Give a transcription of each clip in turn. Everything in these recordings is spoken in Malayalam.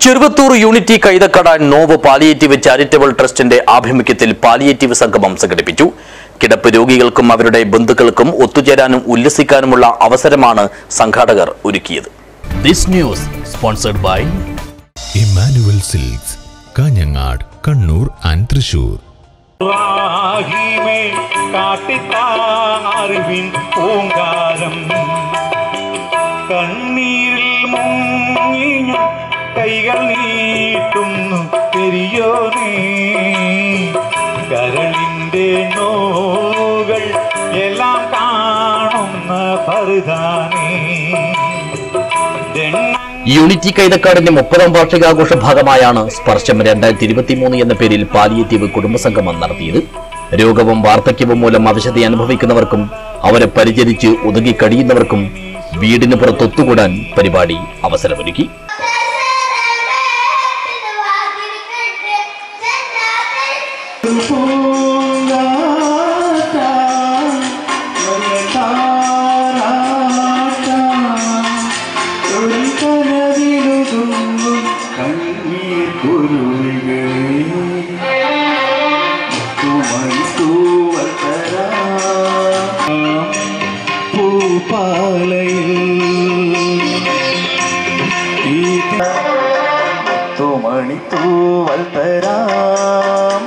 Cheruvathur unity Kaithakkada Novu palliative charitable ട്രസ്റ്റിന്റെ ആഭിമുഖ്യത്തിൽ പാലിയേറ്റീവ് സംഗമം സംഘടിപ്പിച്ചു കിടപ്പ് രോഗികൾക്കും അവരുടെ ബന്ധുക്കൾക്കും ഒത്തുചേരാനും ഉല്ലസിക്കാനുമുള്ള അവസരമാണ് സംഘാടകർ ഒരുക്കിയത് this news sponsored by Emmanuel Silks Kanhangad Kannur and Thrissur റാഹിമേ കാട്ടിത്താറിവിൻ പൂങ്കാലം കണ്ണീരിൽ മുങ്ങിഞ്ഞ കൈകൾ നീട്ടുന്നു പെരിയോനേ കരളിൻ്റെ നോകൾ എല്ലാം കാണുന്ന പറുതാനേ ദണ്ണ യൂണിറ്റി കൈതക്കാടിന്റെ മുപ്പതാം വാർഷികാഘോഷ ഭാഗമായാണ് സ്പർശം രണ്ടായിരത്തി ഇരുപത്തിമൂന്ന് എന്ന പേരിൽ പാലിയേറ്റീവ് കുടുംബസംഗമം നടത്തിയത് രോഗവും വാർദ്ധക്യവും മൂലം അവശത അനുഭവിക്കുന്നവർക്കും അവരെ പരിചരിച്ച് ഒതുങ്ങി കഴിയുന്നവർക്കും വീടിന് പുറത്ത് ഒത്തുകൂടാൻ പരിപാടി അവസരമൊരുക്കി മണിത്തൂവൽ തരാം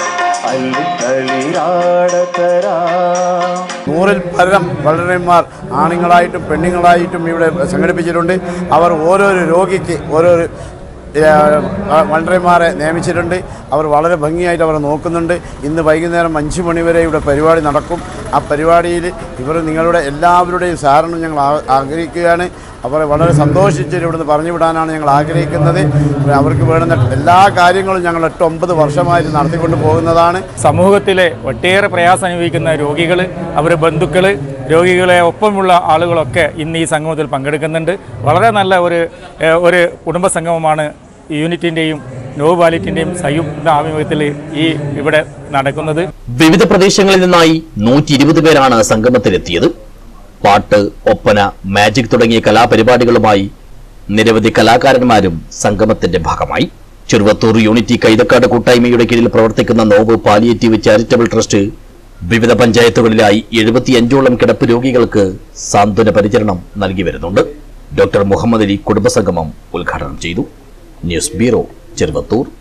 അല്ലിക്കളിരാടത്തരാം നൂറിൽ പരം വളരന്മാർ ആണുങ്ങളായിട്ടും പെണ്ണുങ്ങളായിട്ടും ഇവിടെ സംഘടിപ്പിച്ചിട്ടുണ്ട് അവർ ഓരോരോ രോഗിക്ക് ഓരോരോ വളരന്മാരെ നിയമിച്ചിട്ടുണ്ട് അവർ വളരെ ഭംഗിയായിട്ട് അവരെ നോക്കുന്നുണ്ട് ഇന്ന് വൈകുന്നേരം അഞ്ച് മണി വരെ ഇവിടെ പരിപാടി നടക്കും ആ പരിപാടിയിൽ ഇവർ നിങ്ങളുടെ എല്ലാവരുടെയും സഹകരണം ഞങ്ങൾ ആ- ആഗ്രഹിക്കുകയാണ് അവരെ വളരെ സന്തോഷിച്ച് ഇവിടുന്ന് പറഞ്ഞു വിടാനാണ് ഞങ്ങൾ ആഗ്രഹിക്കുന്നത് അവർക്ക് വേണ്ടുന്ന എല്ലാ കാര്യങ്ങളും ഞങ്ങൾ എട്ട് ഒമ്പത് വർഷമായിട്ട് നടത്തിക്കൊണ്ട് പോകുന്നതാണ് സമൂഹത്തിലെ ഒട്ടേറെ പ്രയാസം അനുഭവിക്കുന്ന രോഗികൾ അവരുടെ ബന്ധുക്കൾ രോഗികളെ ഒപ്പമുള്ള ആളുകളൊക്കെ ഇന്ന് ഈ സംഗമത്തിൽ പങ്കെടുക്കുന്നുണ്ട് വളരെ നല്ല ഒരു ഏഹ്, ഒരു കുടുംബ സംഗമമാണ് യൂണിറ്റിൻ്റെയും നോ വാലിറ്റിൻ്റെയും സംയുക്ത ആഭിമുഖ്യത്തിൽ ഈ ഇവിടെ നടക്കുന്നത് വിവിധ പ്രദേശങ്ങളിൽ നിന്നായി നൂറ്റി ഇരുപത് പേരാണ് സംഗമത്തിലെത്തിയത് പാട്ട് ഒപ്പന മാജിക് തുടങ്ങിയ കലാപരിപാടികളുമായി നിരവധി കലാകാരന്മാരും സംഗമത്തിന്റെ ഭാഗമായി ചെറുവത്തൂർ യൂണിറ്റി കൈതക്കാട് കൂട്ടായ്മയുടെ കീഴിൽ പ്രവർത്തിക്കുന്ന നോവ് പാലിയേറ്റീവ് ചാരിറ്റബിൾ ട്രസ്റ്റ് വിവിധ പഞ്ചായത്തുകളിലായി എഴുപത്തിയഞ്ചോളം കിടപ്പ് രോഗികൾക്ക് സാന്ത്വന പരിചരണം നൽകി വരുന്നുണ്ട് ഡോക്ടർ മുഹമ്മദ് അലി കുടുംബസംഗമം ഉദ്ഘാടനം ചെയ്തു ന്യൂസ് ബ്യൂറോ ചെറുവത്തൂർ